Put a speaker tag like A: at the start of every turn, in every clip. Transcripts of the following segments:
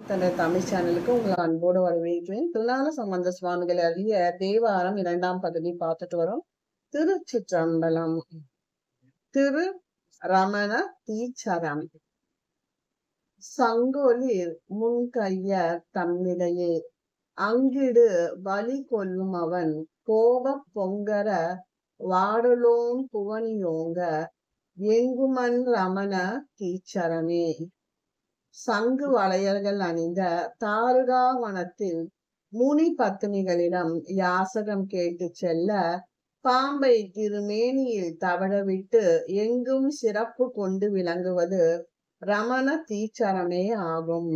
A: தன்னுடைய தமிழ் சேனலுக்கு உங்களை அன்போடு வரவேற்கிறேன் திருநாள சம்பந்த சுவாமிகள் அறிய தேவாரம் இரண்டாம் பகுதி பார்த்துட்டு வரோம் திருச்சிற்றம்பலம் திரு ரமண தீச்சரம் சங்கொலிர் முன்கைய தம்மிடையே அங்கிடு வலி கொள்ளும் அவன் கோபப் பொங்கர வாடலோன் புவனியோங்க எங்குமன் ரமண தீச்சரமே சங்கு வளையல்கள் அணிந்த தாருகாவனத்தில் முனி பத்தினிகளிடம் யாசகம் கேட்டு செல்ல பாம்பை திருமேனியில் தவழவிட்டு எங்கும் சிறப்பு கொண்டு விளங்குவது ரமண தீச்சரமே ஆகும்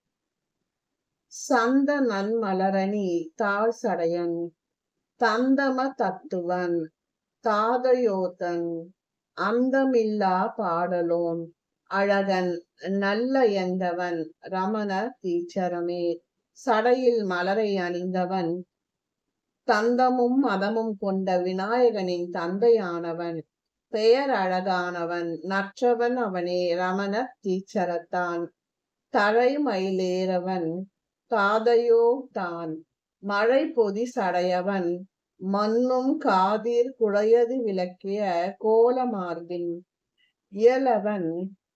A: சந்த நன்மலரணி தாழ் சடையன் தந்தம தத்துவன் தாதையோதன் அந்தமில்லா பாடலோன் அழகன் நல்ல எந்தவன் ரமண தீச்சரமே சடையில் மலரை அணிந்தவன் தந்தமும் மதமும் கொண்ட விநாயகனின் தந்தையானவன் பெயர் அழகானவன் நற்றவன் அவனே ரமண தீச்சரத்தான் தழை மயிலேறவன் காதையோ தான் மழை பொதி சடையவன் மண்ணும் காதிர் குழையது விளக்கிய கோலமார்பின் இயலவன்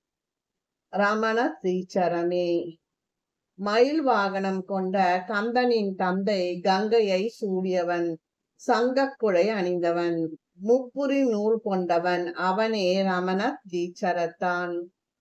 A: ரமண தீச்சரமே மயில் வாகனம் கொண்ட கந்தனின் தந்தை கங்கையை சூடியவன் சங்கக்குழை அணிந்தவன் முப்புரி நூல் கொண்டவன் அவனே ரமண தீச்சரத்தான்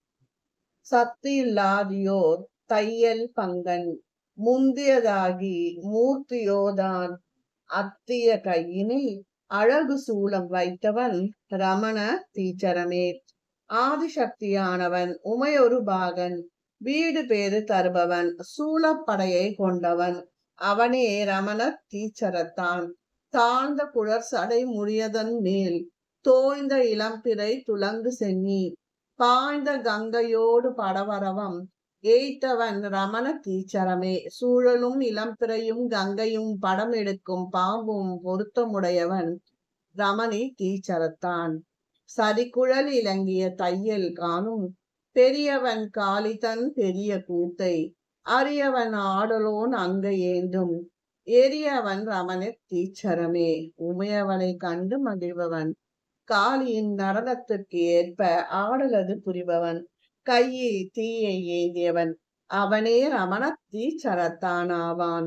A: சத்து இல்லாதியோர் தையல் பங்கன் முந்தியதாகி மூர்த்தியோதான் அத்திய கையினில் அழகு சூலம் வைத்தவன் ரமண தீச்சரமே ஆதிசக்தியானவன் உமையொரு பாகன் வீடு பேறு தருபவன் சூளப்படையை கொண்டவன் அவனே ரமண தீச்சரத்தான் தாழ்ந்த குழற் சடை முடியதன் மேல் தோய்ந்த இளம்பிறை துலங்கு சென்னி பாய்ந்த கங்கையோடு படவரவம் ஏய்த்தவன் ரமண தீச்சரமே சூழலும் இளம்பிறையும் கங்கையும் படம் எடுக்கும் பாம்பும் பொருத்தமுடையவன் ரமணி தீச்சரத்தான் சரிக்குழல் இலங்கிய தையல் காணும் பெரியவன் காளிதன் பெரிய கூத்தை அரியவன் ஆடலோன் அங்க ஏந்தும் எரியவன் ரமண தீச்சரமே உமையவனை கண்டு மகிழ்பவன் காளியின் நடனத்திற்கு ஏற்ப ஆடலது புரிபவன் கையில் தீயை ஏந்தியவன் அவனே ரமண தீச்சரத்தான் ஆவான்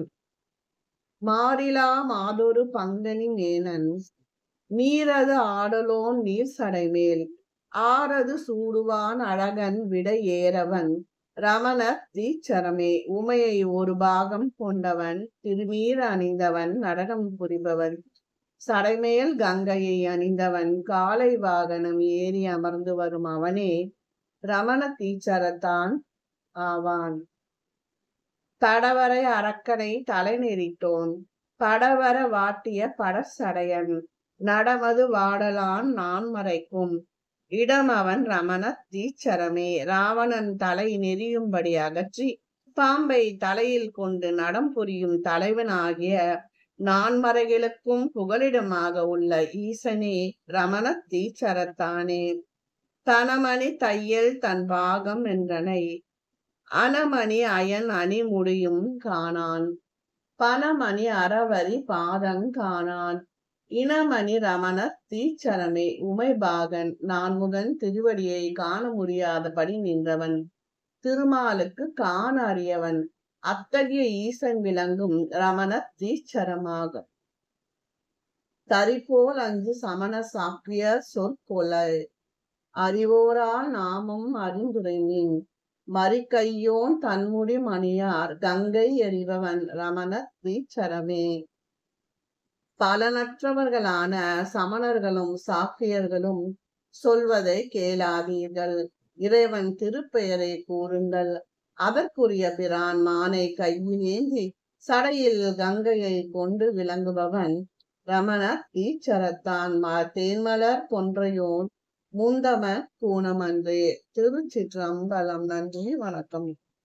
A: மாறிலா மாதொரு பங்கனி மேனன் நீரது ஆடலோன் நீர் சடைமேல் ஆரது சூடுவான் அழகன் விட ஏறவன் ரமண தீச்சரமே உமையை ஒரு பாகம் கொண்டவன் திருநீர் அணிந்தவன் நடனம் புரிபவன் சடைமேல் கங்கையை அணிந்தவன் காலை வாகனம் ஏறி அமர்ந்து வரும் அவனே ரமண தீச்சரத்தான் ஆவான் தடவரை அரக்கனை தலை நெறிட்டோன் படவர வாட்டிய படசடையன் நடமது வாடலான் நான் மறைக்கும் இடம் அவன் ரமண தீச்சரமே ராவணன் தலை நெறியும்படி அகற்றி பாம்பை தலையில் கொண்டு நடம் புரியும் தலைவன் ஆகிய நான்மறைகளுக்கும் புகலிடமாக உள்ள ஈசனே ரமண தீச்சரத்தானே தனமணி தையல் தன் பாகம் என்றனை அனமணி அயன் அணி முடியும் காணான் பனமணி அறவரி பாதங் காணான் இனமணி ரமண தீச்சரமே உமைபாகன் நான்முகன் திருவடியை காண முடியாதபடி நின்றவன் திருமாலுக்கு காண அறியவன் அத்தகைய ஈசன் விளங்கும் ரமண தீச்சரமாக தரிபோல் அஞ்சு சமண சாக்கிய சொற்கொலை அறிவோரால் நாமும் அறிந்துரைமின் மறிக்கையோன் தன்முடி மணியார் கங்கை எறிபவன் ரமண தீச்சரமே பலனற்றவர்களான சமணர்களும் சாக்கியர்களும் சொல்வதை கேளாதீர்கள் இறைவன் திருப்பெயரை கூறுங்கள் அதற்குரிய பிரான் மானை கையில் ஏந்தி சடையில் கங்கையை கொண்டு விளங்குபவன் ரமண ஈச்சரத்தான் தேன்மலர் பொன்றையோன் முந்தம கூணமன்றே திருச்சிற்றம்பலம் நன்றி வணக்கம்